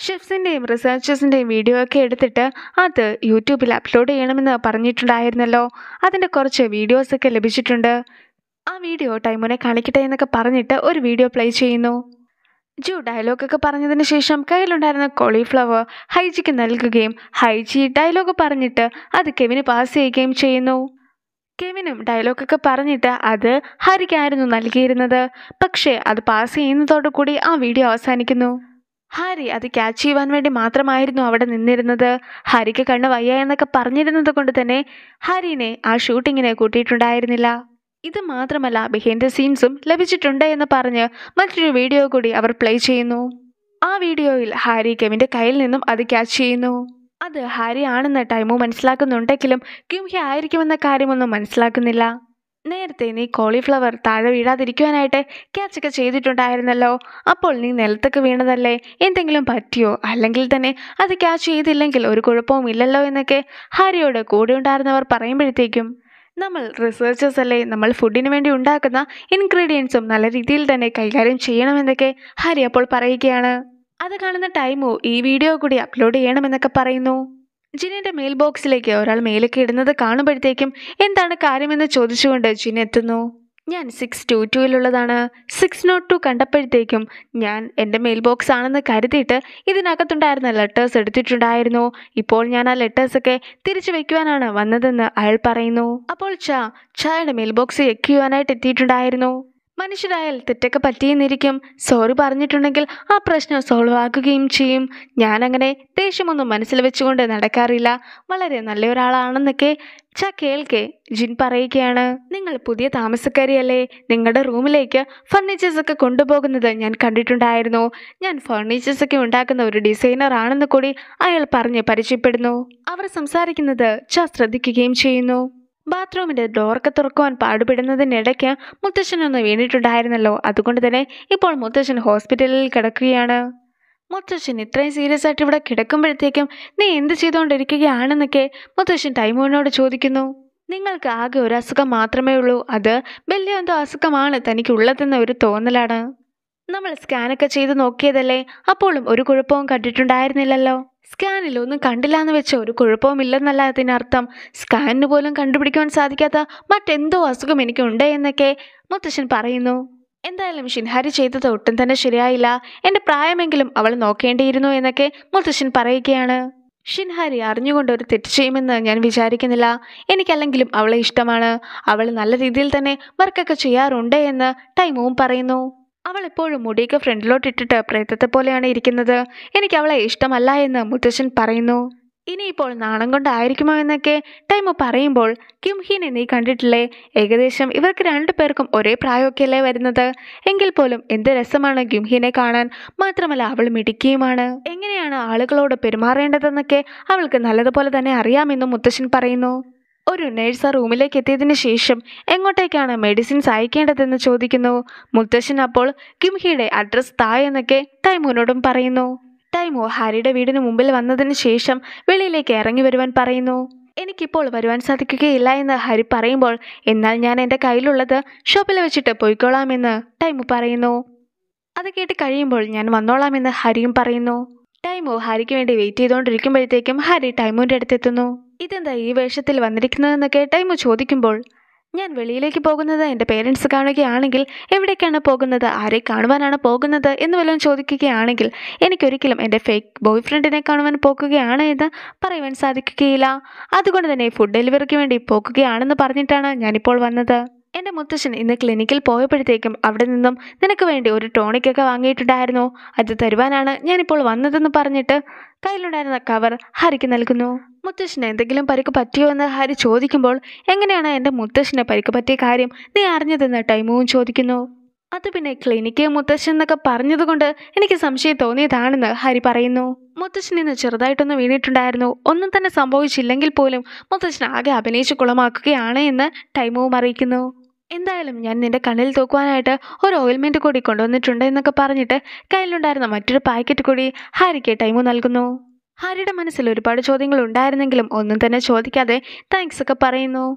ഷെഫ്സിൻ്റെയും റിസർച്ചേഴ്സിൻ്റെയും video ഒക്കെ എടുത്തിട്ട് അത് യൂട്യൂബിൽ അപ്ലോഡ് ചെയ്യണമെന്ന് പറഞ്ഞിട്ടുണ്ടായിരുന്നല്ലോ അതിൻ്റെ കുറച്ച് വീഡിയോസൊക്കെ ലഭിച്ചിട്ടുണ്ട് ആ വീഡിയോ ടൈമുനെ കാണിക്കട്ടെ എന്നൊക്കെ പറഞ്ഞിട്ട് ഒരു വീഡിയോ പ്ലേ ചെയ്യുന്നു ജു ഡയലോഗൊക്കെ പറഞ്ഞതിന് ശേഷം കയ്യിലുണ്ടായിരുന്ന കോളിഫ്ലവർ ഹൈജിക്ക് നൽകുകയും ഹൈജി ഡയലോഗ് പറഞ്ഞിട്ട് അത് കെവിന് പാസ് ചെയ്യുകയും ചെയ്യുന്നു കെവിനും ഡയലോഗൊക്കെ പറഞ്ഞിട്ട് അത് ഹരിക്കായിരുന്നു നൽകിയിരുന്നത് പക്ഷേ അത് പാസ് ചെയ്യുന്നതോടുകൂടി ആ വീഡിയോ അവസാനിക്കുന്നു ഹാരി അത് ക്യാച്ച് ചെയ്യുവാൻ വേണ്ടി മാത്രമായിരുന്നു അവിടെ നിന്നിരുന്നത് ഹരിക്ക് കണ്ണ് വയ്യ എന്നൊക്കെ പറഞ്ഞിരുന്നത് കൊണ്ട് തന്നെ ഹാരിനെ ആ ഷൂട്ടിങ്ങിന് കൂട്ടിയിട്ടുണ്ടായിരുന്നില്ല ഇത് മാത്രമല്ല ബിഹൈൻഡ് ദ സീൻസും ലഭിച്ചിട്ടുണ്ട് എന്ന് പറഞ്ഞ് മറ്റൊരു വീഡിയോ കൂടി അവർ പ്ലേ ചെയ്യുന്നു ആ വീഡിയോയിൽ ഹാരി കെവിൻ്റെ കയ്യിൽ നിന്നും അത് ക്യാച്ച് ചെയ്യുന്നു അത് ഹാരി ആണെന്ന് ടൈമു മനസ്സിലാക്കുന്നുണ്ടെങ്കിലും ക്യൂഹി ആയിരിക്കുമെന്ന കാര്യമൊന്നും മനസ്സിലാക്കുന്നില്ല നേരത്തെ നീ കോളിഫ്ലവർ താഴെ വീഴാതിരിക്കുവാനായിട്ട് ക്യാച്ചൊക്കെ ചെയ്തിട്ടുണ്ടായിരുന്നല്ലോ അപ്പോൾ നീ നിലത്തൊക്കെ വീണതല്ലേ എന്തെങ്കിലും പറ്റിയോ അല്ലെങ്കിൽ തന്നെ അത് ക്യാച്ച് ചെയ്തില്ലെങ്കിൽ ഒരു കുഴപ്പവും ഇല്ലല്ലോ എന്നൊക്കെ ഹാരിയോട് കൂടെ ഉണ്ടായിരുന്നവർ പറയുമ്പോഴത്തേക്കും നമ്മൾ റിസർച്ചേഴ്സ് അല്ലേ നമ്മൾ ഫുഡിന് വേണ്ടി ഉണ്ടാക്കുന്ന ഇൻഗ്രീഡിയൻസും നല്ല രീതിയിൽ തന്നെ കൈകാര്യം ചെയ്യണമെന്നൊക്കെ ഹാരി അപ്പോൾ പറയുകയാണ് അത് കാണുന്ന ടൈമു ഈ വീഡിയോ കൂടി അപ്ലോഡ് ചെയ്യണമെന്നൊക്കെ പറയുന്നു ജിനിന്റെ മെയിൽ ബോക്സിലേക്ക് ഒരാൾ മെയിലൊക്കെ ഇടുന്നത് കാണുമ്പോഴത്തേക്കും എന്താണ് കാര്യമെന്ന് ചോദിച്ചുകൊണ്ട് ജിൻ എത്തുന്നു ഞാൻ സിക്സ് ടു ടുവിലുള്ളതാണ് സിക്സ് നോട്ട് ടു കണ്ടപ്പോഴത്തേക്കും ഞാൻ എൻ്റെ മെയിൽ ബോക്സ് ആണെന്ന് കരുതിയിട്ട് ഇതിനകത്തുണ്ടായിരുന്ന ലെറ്റേഴ്സ് എടുത്തിട്ടുണ്ടായിരുന്നു ഇപ്പോൾ ഞാൻ ആ ലെറ്റേഴ്സൊക്കെ തിരിച്ചു വെക്കുവാനാണ് വന്നതെന്ന് അയാൾ പറയുന്നു അപ്പോൾ ച ചായയുടെ മെയിൽ ബോക്സ് ചെക്ക് ചെയ്യുവാനായിട്ട് എത്തിയിട്ടുണ്ടായിരുന്നു മനുഷ്യരായാൽ തെറ്റൊക്കെ പറ്റിയെന്നിരിക്കും സോറി പറഞ്ഞിട്ടുണ്ടെങ്കിൽ ആ പ്രശ്നം സോൾവ് ആക്കുകയും ചെയ്യും ഞാനങ്ങനെ ദേഷ്യമൊന്നും മനസ്സിൽ വെച്ചുകൊണ്ട് നടക്കാറില്ല വളരെ നല്ല ഒരാളാണെന്നൊക്കെ ച കേൾക്കെ ജിൻ പറയുകയാണ് നിങ്ങൾ പുതിയ താമസക്കാരിയല്ലേ നിങ്ങളുടെ റൂമിലേക്ക് ഫർണിച്ചേഴ്സ് ഒക്കെ കൊണ്ടുപോകുന്നത് ഞാൻ കണ്ടിട്ടുണ്ടായിരുന്നു ഞാൻ ഫർണിച്ചേഴ്സ് ഒക്കെ ഉണ്ടാക്കുന്ന ഒരു ഡിസൈനർ ആണെന്ന് കൂടി അയാൾ പറഞ്ഞ് പരിചയപ്പെടുന്നു അവർ സംസാരിക്കുന്നത് ച ശ്രദ്ധിക്കുകയും ചെയ്യുന്നു ബാത്റൂമിന്റെ ഡോറൊക്കെ തുറക്കുവാൻ പാടുപെടുന്നതിനിടയ്ക്ക് മുത്തശ്ശനൊന്ന് വീണിട്ടുണ്ടായിരുന്നല്ലോ അതുകൊണ്ട് തന്നെ ഇപ്പോൾ മുത്തശ്ശൻ ഹോസ്പിറ്റലിൽ കിടക്കുകയാണ് മുത്തശ്ശൻ ഇത്രയും സീരിയസ് ആയിട്ട് ഇവിടെ കിടക്കുമ്പോഴത്തേക്കും നീ എന്ത് ചെയ്തുകൊണ്ടിരിക്കുകയാണെന്നൊക്കെ മുത്തശ്ശൻ ടൈമോനോട് ചോദിക്കുന്നു നിങ്ങൾക്ക് ആകെ ഒരു അസുഖം മാത്രമേ ഉള്ളൂ അത് വലിയ എന്തോ അസുഖമാണ് തനിക്കുള്ളതെന്ന ഒരു തോന്നലാണ് നമ്മൾ സ്കാനൊക്കെ ചെയ്ത് നോക്കിയതല്ലേ അപ്പോഴും ഒരു കുഴപ്പവും കണ്ടിട്ടുണ്ടായിരുന്നില്ലല്ലോ സ്കാനിൽ ഒന്നും കണ്ടില്ല എന്ന് വെച്ച ഒരു കുഴപ്പവും ഇല്ലെന്നല്ല അതിനർത്ഥം സ്കാനിന് പോലും കണ്ടുപിടിക്കുവാൻ സാധിക്കാത്ത മറ്റെന്തോ അസുഖം എനിക്കുണ്ട് എന്നൊക്കെ മുത്തശ്ശൻ പറയുന്നു എന്തായാലും ഷിൻഹാരി ചെയ്തത് ഒട്ടും തന്നെ ശരിയായില്ല എൻ്റെ പ്രായമെങ്കിലും അവൾ നോക്കേണ്ടിയിരുന്നു എന്നൊക്കെ മുത്തശ്ശൻ പറയുകയാണ് ഷിൻഹാരി അറിഞ്ഞുകൊണ്ട് ഒരു തെറ്റ് ചെയ്യുമെന്ന് ഞാൻ വിചാരിക്കുന്നില്ല എനിക്കല്ലെങ്കിലും അവളെ ഇഷ്ടമാണ് അവൾ നല്ല രീതിയിൽ തന്നെ വർക്കൊക്കെ ചെയ്യാറുണ്ട് എന്ന് ടൈമും പറയുന്നു അവൾ എപ്പോഴും മുടിയൊക്കെ ഫ്രണ്ടിലോട്ട് ഇട്ടിട്ട് പ്രേതത്തെ പോലെയാണ് ഇരിക്കുന്നത് എനിക്ക് അവളെ ഇഷ്ടമല്ല എന്ന് മുത്തശ്ശൻ പറയുന്നു ഇനിയിപ്പോൾ നാണം കൊണ്ടായിരിക്കുമോ എന്നൊക്കെ ടൈമ് പറയുമ്പോൾ കിംഹീനെ നീ കണ്ടിട്ടില്ലേ ഏകദേശം ഇവർക്ക് രണ്ടു പേർക്കും ഒരേ പ്രായമൊക്കെയല്ലേ വരുന്നത് എങ്കിൽ പോലും എന്ത് രസമാണ് ഗിംഹീനെ കാണാൻ മാത്രമല്ല അവൾ മിടുക്കിയുമാണ് എങ്ങനെയാണ് ആളുകളോട് പെരുമാറേണ്ടതെന്നൊക്കെ അവൾക്ക് നല്ലതുപോലെ തന്നെ അറിയാമെന്നും മുത്തശ്ശൻ പറയുന്നു ഒരു നേഴ്സ് ആ റൂമിലേക്ക് എത്തിയതിനു ശേഷം എങ്ങോട്ടേക്കാണ് മെഡിസിൻസ് അയക്കേണ്ടതെന്ന് ചോദിക്കുന്നു മുത്തശ്ശൻ അപ്പോൾ കിംഹിയുടെ അഡ്രസ് താ എന്നൊക്കെ ടൈമോനോടും പറയുന്നു ടൈമോ ഹാരിയുടെ വീടിന് മുമ്പിൽ വന്നതിന് ശേഷം വെളിയിലേക്ക് ഇറങ്ങി വരുവാൻ പറയുന്നു എനിക്കിപ്പോൾ വരുവാൻ സാധിക്കുകയില്ല എന്ന് ഹരി പറയുമ്പോൾ എന്നാൽ ഞാൻ എൻ്റെ കയ്യിലുള്ളത് ഷോപ്പിൽ വെച്ചിട്ട് പോയിക്കോളാമെന്ന് ടൈമു പറയുന്നു അത് കേട്ട് കഴിയുമ്പോൾ ഞാൻ വന്നോളാമെന്ന് ഹരിയും പറയുന്നു ടൈമു ഹരിക്ക് വേണ്ടി വെയിറ്റ് ചെയ്തുകൊണ്ടിരിക്കുമ്പോഴത്തേക്കും ഹരി ടൈമുവിൻ്റെ അടുത്തെത്തുന്നു ഇതെന്താ ഈ വേഷത്തിൽ വന്നിരിക്കുന്നതെന്നൊക്കെ ടൈമു ചോദിക്കുമ്പോൾ ഞാൻ വെളിയിലേക്ക് പോകുന്നത് എൻ്റെ പേരൻസ് കാണുകയാണെങ്കിൽ എവിടേക്കാണ് പോകുന്നത് ആരെ കാണുവാനാണ് പോകുന്നത് എന്ന് വല്ലതും ചോദിക്കുകയാണെങ്കിൽ എനിക്കൊരിക്കലും എൻ്റെ ഫേക്ക് ബോയ് ഫ്രണ്ടിനെ കാണുവാൻ പോകുകയാണ് എന്ന് പറയുവാൻ സാധിക്കുകയില്ല അതുകൊണ്ട് തന്നെ ഫുഡ് ഡെലിവറിക്ക് വേണ്ടി പോകുകയാണെന്ന് പറഞ്ഞിട്ടാണ് ഞാനിപ്പോൾ വന്നത് എൻ്റെ മുത്തശ്ശൻ ഇന്ന് ക്ലിനിക്കിൽ പോയപ്പോഴത്തേക്കും അവിടെ നിന്നും നിനക്ക് വേണ്ടി ഒരു ടോണിക്കൊക്കെ വാങ്ങിയിട്ടുണ്ടായിരുന്നു അത് തരുവാനാണ് ഞാനിപ്പോൾ വന്നതെന്ന് പറഞ്ഞിട്ട് കയ്യിലുണ്ടായിരുന്ന കവർ ഹരിക്ക് നൽകുന്നു മുത്തശ്ശന് എന്തെങ്കിലും പരിക്ക് പറ്റിയോ എന്ന് ഹരി ചോദിക്കുമ്പോൾ എങ്ങനെയാണ് എൻ്റെ മുത്തശ്ശന് പരിക്ക് പറ്റിയ കാര്യം നീ അറിഞ്ഞതെന്ന് ടൈമുവും ചോദിക്കുന്നു അത് പിന്നെ ക്ലിനിക്ക് മുത്തശ്ശൻ എന്നൊക്കെ പറഞ്ഞതുകൊണ്ട് എനിക്ക് സംശയം തോന്നിയതാണെന്ന് ഹരി പറയുന്നു മുത്തശ്ശൻ ഇന്ന് ചെറുതായിട്ടൊന്ന് വീണിട്ടുണ്ടായിരുന്നു ഒന്നും തന്നെ സംഭവിച്ചില്ലെങ്കിൽ പോലും മുത്തശ്ശൻ ആകെ അഭിനയിച്ച് കുളമാക്കുകയാണ് എന്ന് ടൈമുവും അറിയിക്കുന്നു എന്തായാലും ഞാൻ നിന്റെ കണ്ണിൽ തൂക്കുവാനായിട്ട് ഒരു ഓയിൽമെൻറ്റ് കൂടി കൊണ്ടുവന്നിട്ടുണ്ട് എന്നൊക്കെ പറഞ്ഞിട്ട് കയ്യിലുണ്ടായിരുന്ന മറ്റൊരു പാക്കറ്റ് കൂടി ഹാരിക്ക് ടൈമു നൽകുന്നു ഹാരിയുടെ മനസ്സിൽ ഒരുപാട് ചോദ്യങ്ങൾ ഉണ്ടായിരുന്നെങ്കിലും ഒന്നും തന്നെ ചോദിക്കാതെ താങ്ക്സ് ഒക്കെ പറയുന്നു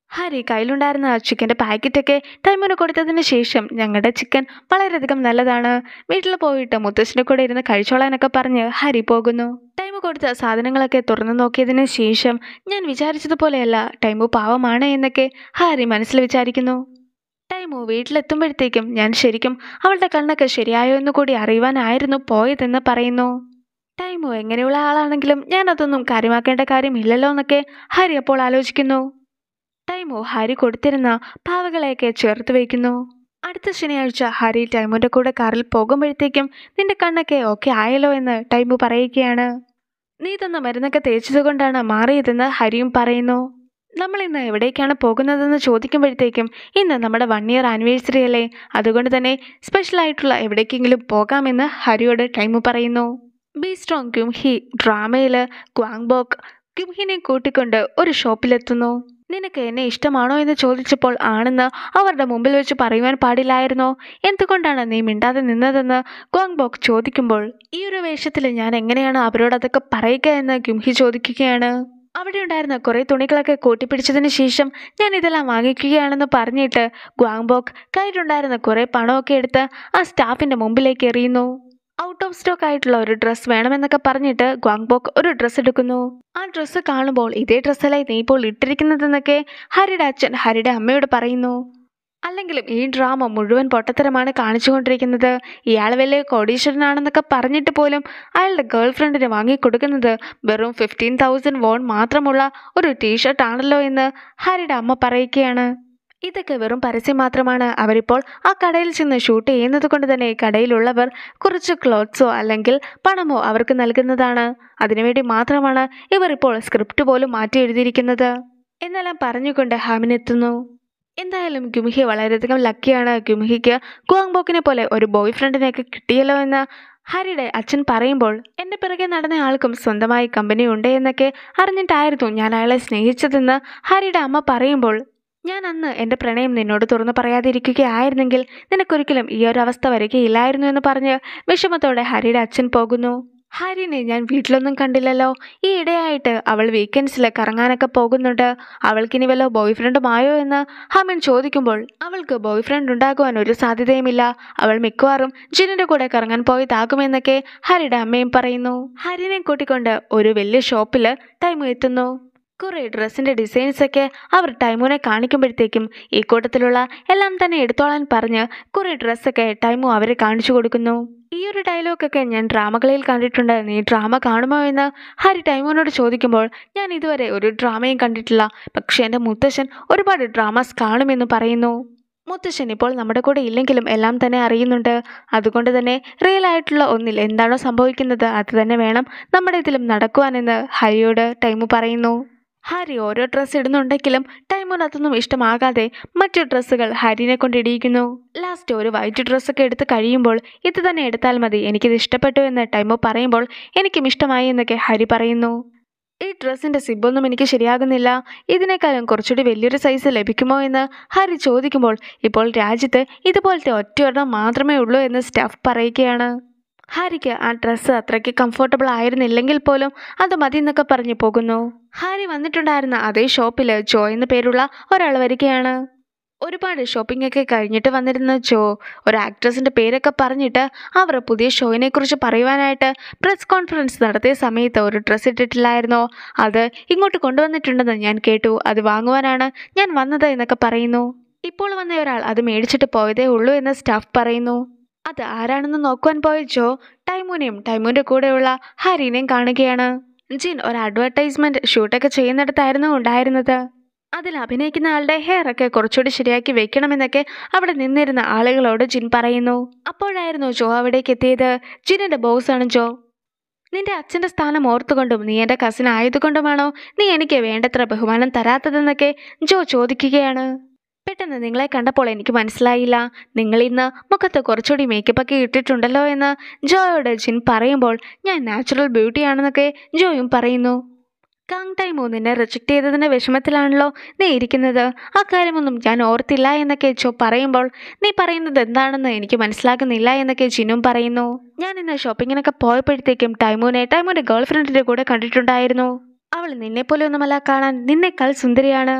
ഹരി കയ്യിലുണ്ടായിരുന്ന ചിക്കൻ്റെ പാക്കറ്റൊക്കെ ടൈമിന് കൊടുത്തതിന് ശേഷം ഞങ്ങളുടെ ചിക്കൻ വളരെയധികം നല്ലതാണ് വീട്ടിൽ പോയിട്ട് മുത്തശ്ശിൻ്റെ കൂടെ ഇരുന്ന് കഴിച്ചോളാനൊക്കെ പറഞ്ഞ് ഹരി പോകുന്നു ടൈം കൊടുത്ത സാധനങ്ങളൊക്കെ തുറന്നു നോക്കിയതിന് ശേഷം ഞാൻ വിചാരിച്ചതുപോലെയല്ല ടൈമു പാവമാണ് എന്നൊക്കെ ഹാരി മനസ്സിൽ വിചാരിക്കുന്നു ടൈമു വീട്ടിലെത്തുമ്പോഴത്തേക്കും ഞാൻ ശരിക്കും അവളുടെ കണ്ണൊക്കെ ശരിയായോ എന്ന് കൂടി അറിയുവാനായിരുന്നു പോയതെന്ന് പറയുന്നു ടൈമു എങ്ങനെയുള്ള ആളാണെങ്കിലും ഞാൻ അതൊന്നും കാര്യമാക്കേണ്ട കാര്യമില്ലല്ലോ എന്നൊക്കെ ഹരി അപ്പോൾ ആലോചിക്കുന്നു ടൈമു ഹരി കൊടുത്തിരുന്ന പാവകളെയൊക്കെ ചേർത്ത് വയ്ക്കുന്നു അടുത്ത ശനിയാഴ്ച ഹരി ടൈമുൻ്റെ കൂടെ കാറിൽ പോകുമ്പോഴത്തേക്കും നിന്റെ കണ്ണൊക്കെ ഓക്കെ ആയല്ലോ എന്ന് ടൈമു പറയുകയാണ് നീ തന്ന മരുന്നൊക്കെ തേച്ചത് കൊണ്ടാണ് മാറിയതെന്ന് ഹരിയും പറയുന്നു നമ്മൾ ഇന്ന് എവിടേക്കാണ് പോകുന്നതെന്ന് ചോദിക്കുമ്പോഴത്തേക്കും ഇന്ന് നമ്മുടെ വൺ ഇയർ ആനിവേഴ്സറി അല്ലേ അതുകൊണ്ട് തന്നെ സ്പെഷ്യൽ ആയിട്ടുള്ള എവിടേക്കെങ്കിലും പോകാമെന്ന് ഹരിയോട് ടൈമു പറയുന്നു ബി സ്ട്രോങ് ക്യുംഹി ഡ്രാമയിൽ ക്വാങ്ബോക്ക് ക്യുംഹിനെ കൂട്ടിക്കൊണ്ട് ഒരു ഷോപ്പിലെത്തുന്നു നിനക്ക് എന്നെ ഇഷ്ടമാണോ എന്ന് ചോദിച്ചപ്പോൾ ആണെന്ന് അവരുടെ മുമ്പിൽ വെച്ച് പറയുവാൻ പാടില്ലായിരുന്നോ എന്തുകൊണ്ടാണ് നീ മിണ്ടാതെ നിന്നതെന്ന് ക്വാങ്ബോക്ക് ചോദിക്കുമ്പോൾ ഈ ഒരു വേഷത്തിൽ ഞാൻ എങ്ങനെയാണ് അവരോട് അതൊക്കെ പറയുക എന്ന് ഗുംഹി ചോദിക്കുകയാണ് അവിടെ ഉണ്ടായിരുന്ന കുറേ തുണികളൊക്കെ കൂട്ടിപ്പിടിച്ചതിന് ശേഷം ഞാൻ ഇതെല്ലാം വാങ്ങിക്കുകയാണെന്ന് പറഞ്ഞിട്ട് ഗ്വാങ്ബോക്ക് കയ്യിലുണ്ടായിരുന്ന കുറേ പണമൊക്കെ എടുത്ത് ആ സ്റ്റാഫിൻ്റെ മുമ്പിലേക്ക് എറിയുന്നു ഔട്ട് ഓഫ് സ്റ്റോക്ക് ആയിട്ടുള്ള ഒരു ഡ്രസ്സ് വേണമെന്നൊക്കെ പറഞ്ഞിട്ട് ഗ്വാങ്ബോക്ക് ഒരു ഡ്രസ്സ് എടുക്കുന്നു ആ ഡ്രസ്സ് കാണുമ്പോൾ ഇതേ ഡ്രസ്സല്ലേ നീ ഇപ്പോൾ ഇട്ടിരിക്കുന്നതെന്നൊക്കെ ഹരിയുടെ അച്ഛൻ ഹരിയുടെ അമ്മയോട് പറയുന്നു അല്ലെങ്കിലും ഈ ഡ്രാമ മുഴുവൻ പൊട്ടത്തരമാണ് കാണിച്ചുകൊണ്ടിരിക്കുന്നത് ഇയാൾ വലിയ കോടീശ്വരനാണെന്നൊക്കെ പറഞ്ഞിട്ട് പോലും അയാളുടെ ഗേൾ ഫ്രണ്ടിന് വാങ്ങിക്കൊടുക്കുന്നത് വെറും ഫിഫ്റ്റീൻ തൗസൻഡ് വോൺ മാത്രമുള്ള ഒരു ടീഷർട്ട് ആണല്ലോ എന്ന് ഹരിയുടെ അമ്മ പറയുകയാണ് ഇതൊക്കെ വെറും പരസ്യം മാത്രമാണ് അവരിപ്പോൾ ആ കടയിൽ ചെന്ന് ഷൂട്ട് ചെയ്യുന്നത് കൊണ്ട് തന്നെ കടയിലുള്ളവർ കുറച്ച് ക്ലോത്ത്സോ അല്ലെങ്കിൽ പണമോ അവർക്ക് നൽകുന്നതാണ് അതിനുവേണ്ടി മാത്രമാണ് ഇവർ ഇപ്പോൾ സ്ക്രിപ്റ്റ് പോലും മാറ്റി എഴുതിയിരിക്കുന്നത് എന്നെല്ലാം പറഞ്ഞുകൊണ്ട് ഹാമിൻ എത്തുന്നു എന്തായാലും ഗുംഹി വളരെയധികം ലക്കിയാണ് ഗുംഹിക്ക് കുവാങ്ബോക്കിനെ പോലെ ഒരു ബോയ് ഫ്രണ്ടിനെയൊക്കെ കിട്ടിയല്ലോ എന്ന് ഹരിയുടെ അച്ഛൻ പറയുമ്പോൾ എൻ്റെ പിറകെ നടന്ന ആൾക്കും സ്വന്തമായി കമ്പനി ഉണ്ട് എന്നൊക്കെ അറിഞ്ഞിട്ടായിരുന്നു ഞാൻ അയാളെ സ്നേഹിച്ചതെന്ന് ഹരിയുടെ അമ്മ പറയുമ്പോൾ ഞാൻ അന്ന് എൻ്റെ പ്രണയം നിന്നോട് തുറന്നു പറയാതിരിക്കുകയായിരുന്നെങ്കിൽ നിനക്കൊരിക്കലും ഈ ഒരു അവസ്ഥ വരികയില്ലായിരുന്നു എന്ന് പറഞ്ഞ് വിഷമത്തോടെ ഹരിയുടെ അച്ഛൻ പോകുന്നു ഹരിനെ ഞാൻ വീട്ടിലൊന്നും കണ്ടില്ലല്ലോ ഈ ഇടയായിട്ട് അവൾ വീക്കെൻഡ്സിൽ കറങ്ങാനൊക്കെ പോകുന്നുണ്ട് അവൾക്കിനി വല്ല ബോയ് ഫ്രണ്ടുമായോ എന്ന് ഹമിൻ ചോദിക്കുമ്പോൾ അവൾക്ക് ബോയ് ഫ്രണ്ട് ഉണ്ടാകുവാൻ ഒരു സാധ്യതയുമില്ല അവൾ മിക്കവാറും ജിനിന്റെ കൂടെ കറങ്ങാൻ പോയതാകുമെന്നൊക്കെ ഹരിയുടെ അമ്മയും പറയുന്നു ഹരിനെ കൂട്ടിക്കൊണ്ട് ഒരു വലിയ ഷോപ്പിൽ ടൈം എത്തുന്നു കുറേ ഡ്രസ്സിൻ്റെ ഡിസൈൻസ് ഒക്കെ അവർ ടൈമുനെ കാണിക്കുമ്പോഴത്തേക്കും ഈ കൂട്ടത്തിലുള്ള എല്ലാം തന്നെ എടുത്തോളാൻ പറഞ്ഞ് കുറേ ഡ്രസ്സൊക്കെ ടൈമു അവരെ കാണിച്ചു കൊടുക്കുന്നു ഈ ഒരു ഡയലോഗൊക്കെ ഞാൻ ഡ്രാമകളിൽ കണ്ടിട്ടുണ്ട് നീ ഡ്രാമ കാണുമോ എന്ന് ഹരി ടൈമുനോട് ചോദിക്കുമ്പോൾ ഞാൻ ഇതുവരെ ഒരു ഡ്രാമയും കണ്ടിട്ടില്ല പക്ഷേ എൻ്റെ മുത്തശ്ശൻ ഒരുപാട് ഡ്രാമാസ് കാണുമെന്ന് പറയുന്നു മുത്തശ്ശൻ ഇപ്പോൾ നമ്മുടെ കൂടെ ഇല്ലെങ്കിലും എല്ലാം തന്നെ അറിയുന്നുണ്ട് അതുകൊണ്ട് തന്നെ റിയൽ ആയിട്ടുള്ള ഒന്നിൽ എന്താണോ സംഭവിക്കുന്നത് അത് തന്നെ വേണം നമ്മുടെ ഇതിലും നടക്കുവാനെന്ന് ഹരിയോട് ടൈമു പറയുന്നു ഹരി ഓരോ ഡ്രസ്സ് ഇടുന്നുണ്ടെങ്കിലും ടൈമോൻ അതൊന്നും ഇഷ്ടമാകാതെ മറ്റു ഡ്രസ്സുകൾ ഹരിനെ കൊണ്ട് ഇടിയിക്കുന്നു ലാസ്റ്റ് ഒരു വൈറ്റ് ഡ്രസ്സൊക്കെ എടുത്ത് കഴിയുമ്പോൾ ഇത് തന്നെ എടുത്താൽ മതി എനിക്കിത് ഇഷ്ടപ്പെട്ടു എന്ന് ടൈമോ പറയുമ്പോൾ എനിക്കും ഇഷ്ടമായി എന്നൊക്കെ ഹരി പറയുന്നു ഈ ഡ്രസ്സിൻ്റെ സിബൊന്നും എനിക്ക് ശരിയാകുന്നില്ല ഇതിനേക്കാളും കുറച്ചുകൂടി വലിയൊരു സൈസ് ലഭിക്കുമോ എന്ന് ഹരി ചോദിക്കുമ്പോൾ ഇപ്പോൾ രാജ്യത്ത് ഇതുപോലത്തെ ഒറ്റയൊരെണ്ണം മാത്രമേ ഉള്ളൂ എന്ന് സ്റ്റാഫ് പറയുകയാണ് ഹാരിക്ക് ആ ഡ്രസ്സ് അത്രയ്ക്ക് കംഫർട്ടബിൾ ആയിരുന്നില്ലെങ്കിൽ പോലും അത് മതി എന്നൊക്കെ പറഞ്ഞു പോകുന്നു ഹാരി വന്നിട്ടുണ്ടായിരുന്ന അതേ ഷോപ്പിൽ ജോ എന്ന പേരുള്ള ഒരാൾ വരികയാണ് ഒരുപാട് ഷോപ്പിംഗ് ഒക്കെ കഴിഞ്ഞിട്ട് വന്നിരുന്ന ജോ ഒരു ആക്ട്രസിൻ്റെ പേരൊക്കെ പറഞ്ഞിട്ട് അവർ പുതിയ ഷോയിനെ കുറിച്ച് പറയുവാനായിട്ട് പ്രസ് കോൺഫറൻസ് നടത്തിയ സമയത്ത് ഒരു ഡ്രസ്സ് ഇട്ടിട്ടില്ലായിരുന്നോ അത് ഇങ്ങോട്ട് കൊണ്ടുവന്നിട്ടുണ്ടെന്ന് ഞാൻ കേട്ടു അത് വാങ്ങുവാനാണ് ഞാൻ വന്നത് എന്നൊക്കെ പറയുന്നു ഇപ്പോൾ വന്ന ഒരാൾ അത് മേടിച്ചിട്ട് പോയതേ ഉള്ളൂ എന്ന് സ്റ്റാഫ് പറയുന്നു അത് ആരാണെന്ന് നോക്കുവാൻ പോയ ജോ ടൈമൂനെയും ടൈമൂൻ്റെ കൂടെയുള്ള ഹരീനെയും കാണുകയാണ് ജിൻ ഒരു അഡ്വർടൈസ്മെന്റ് ഷൂട്ടൊക്കെ ചെയ്യുന്നിടത്തായിരുന്നു ഉണ്ടായിരുന്നത് അതിൽ അഭിനയിക്കുന്ന ആളുടെ ഹെയർ ഒക്കെ കുറച്ചുകൂടി ശരിയാക്കി വെക്കണമെന്നൊക്കെ അവിടെ നിന്നിരുന്ന ആളുകളോട് ജിൻ പറയുന്നു അപ്പോഴായിരുന്നു ജോ അവിടേക്ക് എത്തിയത് ജിനിന്റെ ബോസാണ് ജോ നിന്റെ അച്ഛൻ്റെ സ്ഥാനം ഓർത്തുകൊണ്ടും നീ എൻ്റെ കസിൻ ആയതുകൊണ്ടുമാണോ നീ എനിക്ക് വേണ്ടത്ര ബഹുമാനം തരാത്തതെന്നൊക്കെ ജോ ചോദിക്കുകയാണ് പെട്ടെന്ന് നിങ്ങളെ കണ്ടപ്പോൾ എനിക്ക് മനസ്സിലായില്ല നിങ്ങൾ ഇന്ന് മുഖത്ത് കുറച്ചുകൂടി മേക്കപ്പ് ഒക്കെ ഇട്ടിട്ടുണ്ടല്ലോ എന്ന് ജോയോട് ജിൻ പറയുമ്പോൾ ഞാൻ നാച്ചുറൽ ബ്യൂട്ടി ആണെന്നൊക്കെ ജോയും പറയുന്നു കാങ് ടൈമോ നിന്നെ റിജക്റ്റ് ചെയ്തതിൻ്റെ വിഷമത്തിലാണല്ലോ നീ ഇരിക്കുന്നത് ആ കാര്യമൊന്നും ഞാൻ ഓർത്തില്ല എന്നൊക്കെ ജോ പറയുമ്പോൾ നീ പറയുന്നത് എന്താണെന്ന് എനിക്ക് മനസ്സിലാകുന്നില്ല എന്നൊക്കെ ജിനും പറയുന്നു ഞാൻ ഇന്ന് ഷോപ്പിങ്ങിനൊക്കെ പോയപ്പോഴത്തേക്കും ടൈമോനെ ടൈമോൻ്റെ ഗേൾ ഫ്രണ്ടിൻ്റെ കൂടെ കണ്ടിട്ടുണ്ടായിരുന്നു അവൾ നിന്നെപ്പോലെ ഒന്നുമല്ല കാണാൻ നിന്നേക്കാൾ സുന്ദരിയാണ്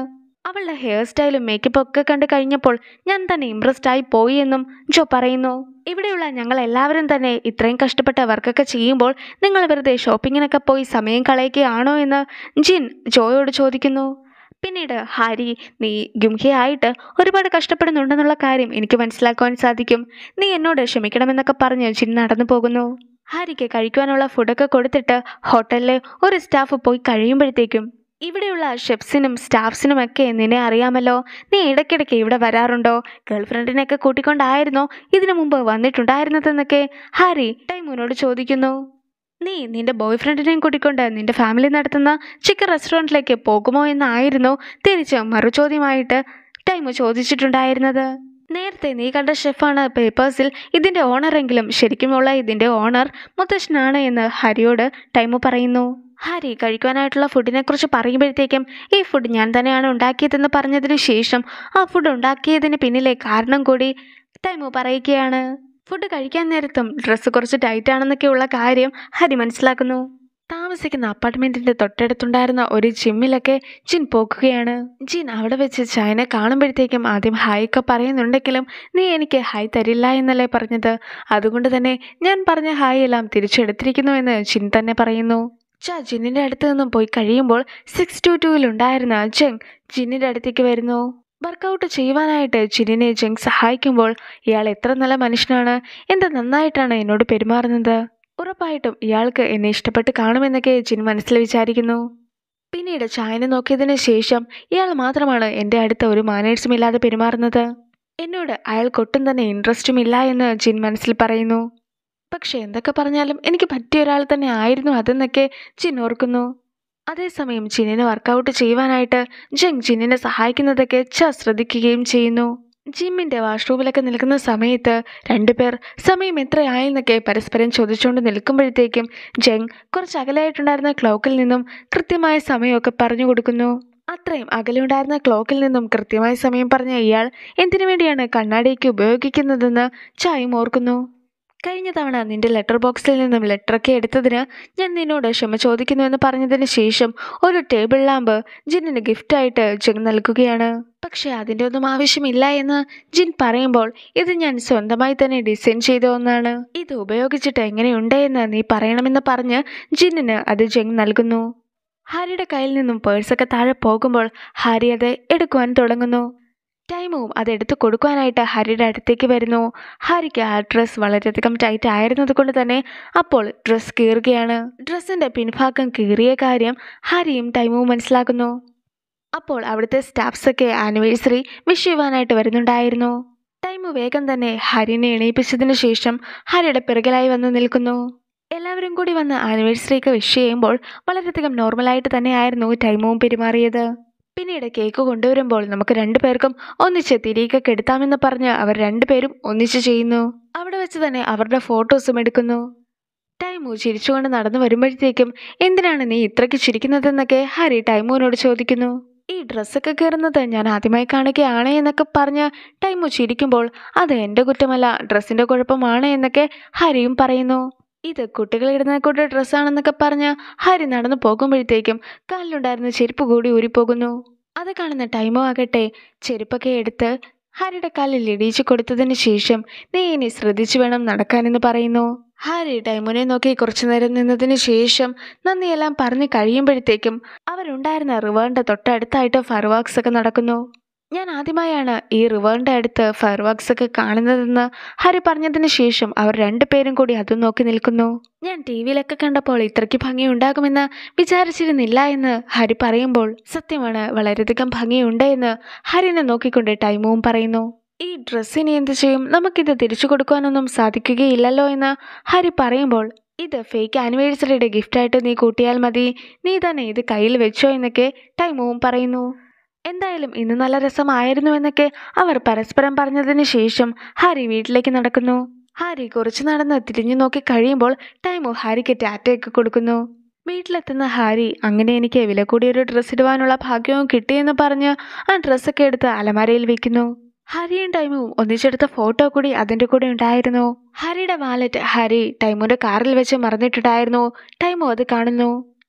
അവളുടെ ഹെയർ സ്റ്റൈലും മേക്കപ്പും ഒക്കെ കണ്ടു കഴിഞ്ഞപ്പോൾ ഞാൻ തന്നെ ഇംപ്രസ്ഡ് ആയി പോയി എന്നും ജോ പറയുന്നു ഇവിടെയുള്ള ഞങ്ങൾ എല്ലാവരും തന്നെ ഇത്രയും കഷ്ടപ്പെട്ട വർക്കൊക്കെ ചെയ്യുമ്പോൾ നിങ്ങൾ വെറുതെ ഷോപ്പിങ്ങിനൊക്കെ പോയി സമയം കളയുകയാണോ എന്ന് ജിൻ ജോയോട് ചോദിക്കുന്നു പിന്നീട് ഹാരി നീ ഗുംഹയായിട്ട് ഒരുപാട് കഷ്ടപ്പെടുന്നുണ്ടെന്നുള്ള കാര്യം എനിക്ക് മനസ്സിലാക്കുവാൻ സാധിക്കും നീ എന്നോട് ക്ഷമിക്കണമെന്നൊക്കെ പറഞ്ഞ് ജിൻ നടന്നു പോകുന്നു ഹാരിക്ക് കഴിക്കുവാനുള്ള ഫുഡൊക്കെ കൊടുത്തിട്ട് ഹോട്ടലിലെ ഒരു സ്റ്റാഫ് പോയി കഴിയുമ്പോഴത്തേക്കും ഇവിടെയുള്ള ഷെഫ്സിനും സ്റ്റാഫ്സിനും ഒക്കെ നിന്നെ അറിയാമല്ലോ നീ ഇടയ്ക്കിടയ്ക്ക് ഇവിടെ വരാറുണ്ടോ ഗേൾഫ്രണ്ടിനെയൊക്കെ കൂട്ടിക്കൊണ്ടായിരുന്നോ ഇതിനു മുമ്പ് വന്നിട്ടുണ്ടായിരുന്നതെന്നൊക്കെ ഹാരി ടൈമുനോട് ചോദിക്കുന്നു നീ നിന്റെ ബോയ് ഫ്രണ്ടിനെയും കൂട്ടിക്കൊണ്ട് നിന്റെ ഫാമിലി നടത്തുന്ന ചിക്കൻ റെസ്റ്റോറൻറ്റിലേക്ക് പോകുമോ എന്നായിരുന്നു തിരിച്ച് മറുചോദ്യമായിട്ട് ടൈമു ചോദിച്ചിട്ടുണ്ടായിരുന്നത് നേരത്തെ നീ കണ്ട ഷെഫാണ് പേപ്പേഴ്സിൽ ഇതിൻ്റെ ഓണറെങ്കിലും ശരിക്കുമുള്ള ഇതിൻ്റെ ഓണർ മുത്തശ്ശനാണ് എന്ന് ഹരിയോട് ടൈമു പറയുന്നു ഹരി കഴിക്കുവാനായിട്ടുള്ള ഫുഡിനെ കുറിച്ച് പറയുമ്പോഴത്തേക്കും ഈ ഫുഡ് ഞാൻ തന്നെയാണ് ഉണ്ടാക്കിയതെന്ന് പറഞ്ഞതിന് ശേഷം ആ ഫുഡ് ഉണ്ടാക്കിയതിന് പിന്നിലെ കാരണം കൂടി ടൈമു പറയുകയാണ് ഫുഡ് കഴിക്കാൻ നേരത്തും ഡ്രസ്സ് കുറച്ച് ടൈറ്റ് ആണെന്നൊക്കെയുള്ള കാര്യം ഹരി മനസ്സിലാക്കുന്നു താമസിക്കുന്ന അപ്പാർട്ട്മെന്റിന്റെ തൊട്ടടുത്തുണ്ടായിരുന്ന ഒരു ജിമ്മിലൊക്കെ ജിൻ പോക്കുകയാണ് ജിൻ അവിടെ വെച്ച് ചൈന കാണുമ്പോഴത്തേക്കും ആദ്യം ഹായ് ഒക്കെ പറയുന്നുണ്ടെങ്കിലും നീ എനിക്ക് ഹായ് തരില്ല എന്നല്ലേ പറഞ്ഞത് അതുകൊണ്ട് തന്നെ ഞാൻ പറഞ്ഞ ഹായ് എല്ലാം തിരിച്ചെടുത്തിരിക്കുന്നു എന്ന് ജിൻ തന്നെ പറയുന്നു ചാ ജിന്നിന്റെ അടുത്ത് നിന്നും പോയി കഴിയുമ്പോൾ സിക്സ് ടു ടൂവിലുണ്ടായിരുന്ന ജങ് ജിന്നിന്റെ അടുത്തേക്ക് വരുന്നു വർക്കൗട്ട് ചെയ്യുവാനായിട്ട് ജിന്നിനെ ജങ് സഹായിക്കുമ്പോൾ ഇയാൾ എത്ര നല്ല മനുഷ്യനാണ് എന്ത് നന്നായിട്ടാണ് എന്നോട് പെരുമാറുന്നത് ഉറപ്പായിട്ടും ഇയാൾക്ക് എന്നെ ഇഷ്ടപ്പെട്ട് കാണുമെന്നൊക്കെ ജിൻ മനസ്സിൽ വിചാരിക്കുന്നു പിന്നീട് ചായനെ നോക്കിയതിന് ശേഷം ഇയാൾ മാത്രമാണ് എൻ്റെ അടുത്ത് ഒരു മാനേഴ്സും ഇല്ലാതെ പെരുമാറുന്നത് എന്നോട് അയാൾക്ക് ഒട്ടും തന്നെ ഇൻട്രസ്റ്റും ഇല്ല എന്ന് ജിൻ മനസ്സിൽ പറയുന്നു പക്ഷെ എന്തൊക്കെ പറഞ്ഞാലും എനിക്ക് പറ്റിയ ഒരാൾ തന്നെ ആയിരുന്നു അതെന്നൊക്കെ ജിൻ ഓർക്കുന്നു അതേസമയം ജിന്നിനെ വർക്കൗട്ട് ചെയ്യുവാനായിട്ട് ജങ് ജിന്നിനെ സഹായിക്കുന്നതൊക്കെ ച ശ്രദ്ധിക്കുകയും ചെയ്യുന്നു ജിമ്മിന്റെ വാഷ്റൂമിലൊക്കെ നിൽക്കുന്ന സമയത്ത് രണ്ടുപേർ സമയം എത്രയായെന്നൊക്കെ പരസ്പരം ചോദിച്ചുകൊണ്ട് നിൽക്കുമ്പോഴത്തേക്കും ജങ് കുറച്ച് അകലെയായിട്ടുണ്ടായിരുന്ന ക്ലോക്കിൽ നിന്നും കൃത്യമായ സമയമൊക്കെ പറഞ്ഞു കൊടുക്കുന്നു അത്രയും അകലെയുണ്ടായിരുന്ന ക്ലോക്കിൽ നിന്നും കൃത്യമായ സമയം പറഞ്ഞ ഇയാൾ എന്തിനു വേണ്ടിയാണ് കണ്ണാടിക്ക് ഉപയോഗിക്കുന്നതെന്ന് ചായും ഓർക്കുന്നു കഴിഞ്ഞ തവണ നിന്റെ ലെറ്റർ ബോക്സിൽ നിന്നും ലെറ്ററൊക്കെ എടുത്തതിന് ഞാൻ നിന്നോട് ക്ഷമ ചോദിക്കുന്നുവെന്ന് പറഞ്ഞതിന് ശേഷം ഒരു ടേബിൾ ലാമ്പ് ജിന്നിന് ഗിഫ്റ്റായിട്ട് ജങ് നൽകുകയാണ് പക്ഷെ അതിൻ്റെ ഒന്നും ആവശ്യമില്ല എന്ന് ജിൻ പറയുമ്പോൾ ഇത് ഞാൻ സ്വന്തമായി തന്നെ ഡിസൈൻ ചെയ്ത ഒന്നാണ് ഇത് ഉപയോഗിച്ചിട്ട് എങ്ങനെയുണ്ട് എന്ന് നീ പറയണമെന്ന് പറഞ്ഞ് ജിന്നിന് അത് ജങ് നൽകുന്നു ഹാരിയുടെ കയ്യിൽ നിന്നും പേഴ്സൊക്കെ താഴെ പോകുമ്പോൾ ഹാരി അത് എടുക്കുവാൻ തുടങ്ങുന്നു ടൈമും അതെടുത്ത് കൊടുക്കുവാനായിട്ട് ഹരിയുടെ അടുത്തേക്ക് വരുന്നു ഹരിക്ക് ആ ഡ്രസ്സ് വളരെയധികം ടൈറ്റ് ആയിരുന്നത് കൊണ്ട് തന്നെ അപ്പോൾ ഡ്രസ്സ് കീറുകയാണ് ഡ്രസ്സിന്റെ പിൻഭാഗം കീറിയ കാര്യം ഹരിയും ടൈമും മനസ്സിലാക്കുന്നു അപ്പോൾ അവിടുത്തെ സ്റ്റാഫ്സൊക്കെ ആനിവേഴ്സറി വിഷ് ചെയ്യുവാനായിട്ട് വരുന്നുണ്ടായിരുന്നു ടൈമു വേഗം തന്നെ ഹരിനെ എണീപ്പിച്ചതിന് ശേഷം ഹരിയുടെ പിറകിലായി വന്ന് നിൽക്കുന്നു എല്ലാവരും കൂടി വന്ന് ആനിവേഴ്സറിയൊക്കെ വിഷ് ചെയ്യുമ്പോൾ വളരെയധികം നോർമലായിട്ട് തന്നെയായിരുന്നു ടൈമും പെരുമാറിയത് പിന്നീട് കേക്ക് കൊണ്ടുവരുമ്പോൾ നമുക്ക് രണ്ടുപേർക്കും ഒന്നിച്ച് തിരികെ എടുത്താമെന്ന് പറഞ്ഞ് അവർ രണ്ടുപേരും ഒന്നിച്ച് ചെയ്യുന്നു അവിടെ വെച്ച് തന്നെ അവരുടെ ഫോട്ടോസും എടുക്കുന്നു ടൈമു ചിരിച്ചുകൊണ്ട് നടന്നു വരുമ്പോഴത്തേക്കും എന്തിനാണ് നീ ഇത്രയ്ക്ക് ചിരിക്കുന്നതെന്നൊക്കെ ഹരി ടൈമുവിനോട് ചോദിക്കുന്നു ഈ ഡ്രസ്സൊക്കെ കയറുന്നത് ഞാൻ ആദ്യമായി കാണുകയാണ് എന്നൊക്കെ പറഞ്ഞ് ടൈമു ചിരിക്കുമ്പോൾ അത് എൻ്റെ കുറ്റമല്ല ഡ്രസ്സിൻ്റെ കുഴപ്പമാണ് എന്നൊക്കെ ഹരിയും പറയുന്നു ഇത് കുട്ടികളിടുന്ന കൂട്ട ഡ്രസ്സാണെന്നൊക്കെ പറഞ്ഞ് ഹരി നടന്നു പോകുമ്പോഴത്തേക്കും കാലിലുണ്ടായിരുന്ന ചെരുപ്പ് കൂടി ഊരിപ്പോകുന്നു അത് കാണുന്ന ടൈമോ ആകട്ടെ ചെരുപ്പൊക്കെ എടുത്ത് ഹാരിയുടെ കാലിൽ ഇടിച്ചു കൊടുത്തതിന് ശേഷം നീ ഇനി ശ്രദ്ധിച്ചു വേണം നടക്കാനെന്ന് പറയുന്നു ഹാരി ടൈമുനെ നോക്കി കുറച്ചു നേരം നിന്നതിന് ശേഷം നന്ദിയെല്ലാം പറഞ്ഞു കഴിയുമ്പോഴത്തേക്കും അവരുണ്ടായിരുന്ന റിവറിന്റെ തൊട്ടടുത്തായിട്ട് ഫർവാക്സ് ഒക്കെ നടക്കുന്നു ഞാൻ ആദ്യമായാണ് ഈ റിവറിന്റെ അടുത്ത് ഫയർവർക്സ് ഒക്കെ കാണുന്നതെന്ന് ഹരി പറഞ്ഞതിന് ശേഷം അവർ രണ്ടുപേരും കൂടി അതും നോക്കി നിൽക്കുന്നു ഞാൻ ടി വിയിലൊക്കെ കണ്ടപ്പോൾ ഇത്രയ്ക്ക് ഭംഗി ഉണ്ടാകുമെന്ന് വിചാരിച്ചിരുന്നില്ല എന്ന് ഹരി പറയുമ്പോൾ സത്യമാണ് വളരെയധികം ഭംഗിയുണ്ട് എന്ന് ഹരിനെ നോക്കിക്കൊണ്ട് ടൈമും പറയുന്നു ഈ ഡ്രസ്സിന് എന്ത് ചെയ്യും നമുക്കിത് തിരിച്ചു കൊടുക്കാനൊന്നും സാധിക്കുകയില്ലല്ലോ എന്ന് ഹരി പറയുമ്പോൾ ഇത് ഫേക്ക് ആനിവേഴ്സറിയുടെ ഗിഫ്റ്റായിട്ട് നീ കൂട്ടിയാൽ മതി നീ തന്നെ ഇത് കയ്യിൽ വെച്ചോ എന്നൊക്കെ ടൈമും പറയുന്നു എന്തായാലും ഇന്ന് നല്ല രസമായിരുന്നു എന്നൊക്കെ അവർ പരസ്പരം പറഞ്ഞതിന് ശേഷം ഹരി വീട്ടിലേക്ക് നടക്കുന്നു ഹാരി കുറച്ച് നടന്ന് തിരിഞ്ഞു നോക്കി കഴിയുമ്പോൾ ടൈമു ഹാരിക്ക് ടാറ്റയൊക്കെ കൊടുക്കുന്നു വീട്ടിലെത്തുന്ന ഹാരി അങ്ങനെ എനിക്ക് വില കൂടിയൊരു ഡ്രസ്സ് ഇടുവാനുള്ള ഭാഗ്യവും കിട്ടിയെന്ന് പറഞ്ഞ് ആ ഡ്രസ്സൊക്കെ എടുത്ത് അലമാരയിൽ വെക്കുന്നു ഹരിയും ടൈമും ഒന്നിച്ചെടുത്ത ഫോട്ടോ കൂടി അതിൻ്റെ കൂടെ ഉണ്ടായിരുന്നു ഹരിയുടെ വാലറ്റ് ഹരി ടൈമുന്റെ കാറിൽ വെച്ച് മറന്നിട്ടുണ്ടായിരുന്നു ടൈമു അത് കാണുന്നു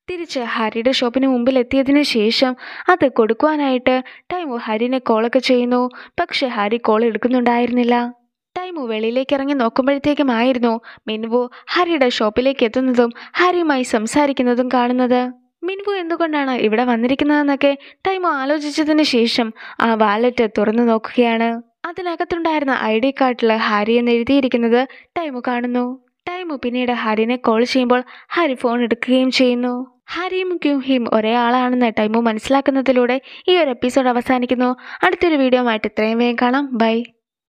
തിരിച്ച് ഹാരിയുടെ ഷോപ്പിന് മുമ്പിൽ എത്തിയതിന് ശേഷം അത് കൊടുക്കുവാനായിട്ട് ടൈമു ഹാരിനെ കോളൊക്കെ ചെയ്യുന്നു പക്ഷെ ഹാരി കോൾ എടുക്കുന്നുണ്ടായിരുന്നില്ല ടൈമു വെളിയിലേക്ക് ഇറങ്ങി നോക്കുമ്പോഴത്തേക്കുമായിരുന്നു മിൻവു ഹാരിയുടെ ഷോപ്പിലേക്ക് എത്തുന്നതും ഹാരിയുമായി സംസാരിക്കുന്നതും കാണുന്നത് മിൻവു എന്തുകൊണ്ടാണ് ഇവിടെ വന്നിരിക്കുന്നതെന്നൊക്കെ ടൈമു ആലോചിച്ചതിന് ശേഷം ആ വാലറ്റ് തുറന്നു നോക്കുകയാണ് അതിനകത്തുണ്ടായിരുന്ന ഐ ഡി കാർഡിൽ ഹാരി എന്ന് എഴുതിയിരിക്കുന്നത് ടൈമു കാണുന്നു ടൈമു പിന്നീട് ഹാരിനെ കോൾ ചെയ്യുമ്പോൾ ഹാരി ഫോൺ എടുക്കുകയും ചെയ്യുന്നു ഹാരിയും ക്യൂഹിയും ഒരേ ആളാണെന്ന് ടൈമു മനസ്സിലാക്കുന്നതിലൂടെ ഈ ഒരു എപ്പിസോഡ് അവസാനിക്കുന്നു അടുത്തൊരു വീഡിയോ ആയിട്ട് ഇത്രയും വേഗം കാണാം ബൈ